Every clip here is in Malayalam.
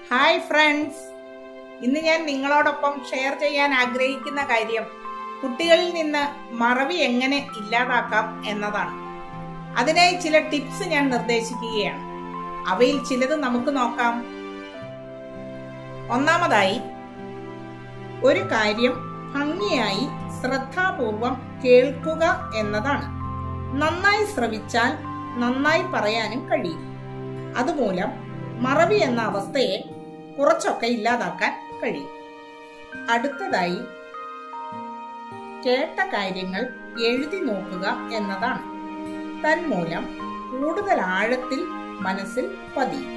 ഹായ് ഫ്രണ്ട്സ് ഇന്ന് ഞാൻ നിങ്ങളോടൊപ്പം ഷെയർ ചെയ്യാൻ ആഗ്രഹിക്കുന്ന കാര്യം കുട്ടികളിൽ നിന്ന് മറവി എങ്ങനെ ഇല്ലാതാക്കാം എന്നതാണ് അതിനായി ചില ടിപ്സ് ഞാൻ നിർദ്ദേശിക്കുകയാണ് അവയിൽ ചിലത് നമുക്ക് നോക്കാം ഒന്നാമതായി ഒരു കാര്യം ഭംഗിയായി ശ്രദ്ധാപൂർവം കേൾക്കുക എന്നതാണ് നന്നായി ശ്രവിച്ചാൽ നന്നായി പറയാനും കഴിയും അതുമൂലം മറവി എന്ന അവസ്ഥയെ കുറച്ചൊക്കെ ഇല്ലാതാക്കാൻ കഴിയും അടുത്തതായി കേട്ട കാര്യങ്ങൾ എഴുതി നോക്കുക എന്നതാണ് തന്മൂലം കൂടുതൽ ആഴത്തിൽ മനസ്സിൽ പതിയും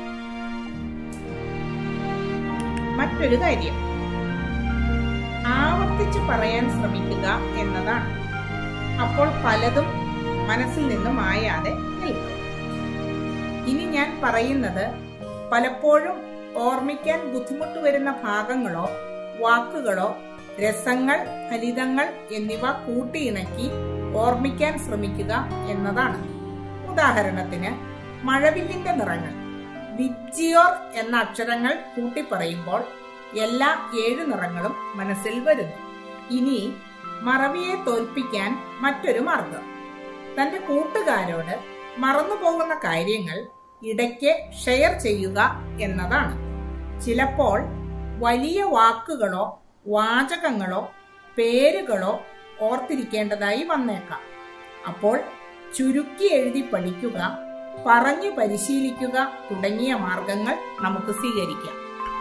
മറ്റൊരു കാര്യം ആവർത്തിച്ച് പറയാൻ ശ്രമിക്കുക എന്നതാണ് അപ്പോൾ പലതും മനസ്സിൽ നിന്നും മായാതെ നിൽക്കും ഇനി ഞാൻ പറയുന്നത് പലപ്പോഴും ഓർമ്മിക്കാൻ ബുദ്ധിമുട്ട് വരുന്ന ഭാഗങ്ങളോ വാക്കുകളോ രസങ്ങൾ ഫലിതങ്ങൾ എന്നിവ കൂട്ടിയിണക്കി ഓർമ്മിക്കാൻ ശ്രമിക്കുക എന്നതാണ് ഉദാഹരണത്തിന് മഴവില്ലിന്റെ നിറങ്ങൾ വിജിയോർ എന്ന അക്ഷരങ്ങൾ കൂട്ടിപ്പറയുമ്പോൾ എല്ലാ ഏഴ് നിറങ്ങളും മനസ്സിൽ വരുന്നു ഇനി മറവിയെ തോൽപ്പിക്കാൻ മറ്റൊരു മാർഗം തന്റെ കൂട്ടുകാരോട് മറന്നുപോകുന്ന കാര്യങ്ങൾ ഇടയ്ക്ക് ഷെയർ ചെയ്യുക എന്നതാണ് ചിലപ്പോൾ വലിയ വാക്കുകളോ വാചകങ്ങളോ പേരുകളോ ഓർത്തിരിക്കേണ്ടതായി വന്നേക്കാം അപ്പോൾ ചുരുക്കി എഴുതി പഠിക്കുക പറഞ്ഞു പരിശീലിക്കുക തുടങ്ങിയ മാർഗങ്ങൾ നമുക്ക് സ്വീകരിക്കാം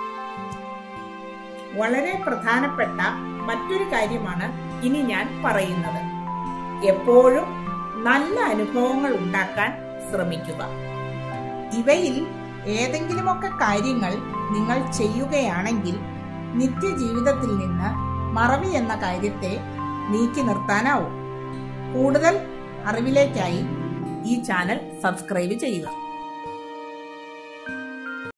വളരെ പ്രധാനപ്പെട്ട മറ്റൊരു കാര്യമാണ് ഇനി ഞാൻ പറയുന്നത് എപ്പോഴും നല്ല അനുഭവങ്ങൾ ഉണ്ടാക്കാൻ ശ്രമിക്കുക ഇവയിൽ ഏതെങ്കിലുമൊക്കെ കാര്യങ്ങൾ നിങ്ങൾ ചെയ്യുകയാണെങ്കിൽ നിത്യജീവിതത്തിൽ നിന്ന് മറവി എന്ന കാര്യത്തെ നീക്കി നിർത്താനാവും കൂടുതൽ അറിവിലേക്കായി ഈ ചാനൽ സബ്സ്ക്രൈബ് ചെയ്യുക